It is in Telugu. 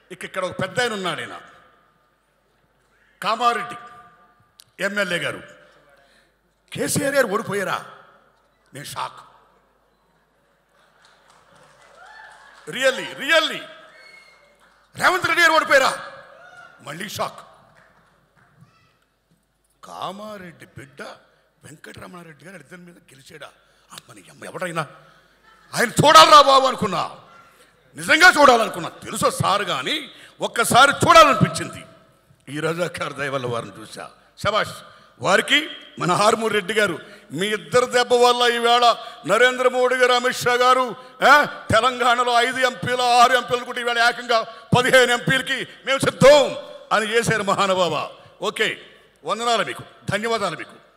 ఇక ఇక్కడ ఒక పెద్ద ఆయన ఉన్నాడు ఆయన కామారెడ్డి ఎమ్మెల్యే గారు కేసీఆర్ గారు ఓడిపోయారా నేను shock really really Revanth Reddy గారు ఓడిపోయారా మళ్ళీ షాక్ కామారెడ్డి బిడ్డ వెంకటరమణారెడ్డి గారు ఇద్దరి మీద గెలిచాడా అమ్మని అమ్మ ఎవడైనా ఆయన చూడాలరా బాబు అనుకున్నా నిజంగా చూడాలనుకున్నా తెలుసో సార్ కానీ ఒక్కసారి చూడాలనిపించింది ఈ రజాకార్ దయ వల్ల వారిని చూసా శబాష్ వారికి మన హార్మూర్ రెడ్డి గారు మీ ఇద్దరు దెబ్బ వల్ల ఈవేళ నరేంద్ర మోడీ గారు అమిత్ షా గారు ఆ, తెలంగాణలో ఐదు ఎంపీలు ఆరు ఎంపీలు కూడా ఈవేళ ఏకంగా పదిహేను ఎంపీలకి మేము సిద్ధం అని చేశారు మహానుభావ ఓకే వందనాలు మీకు ధన్యవాదాలు మీకు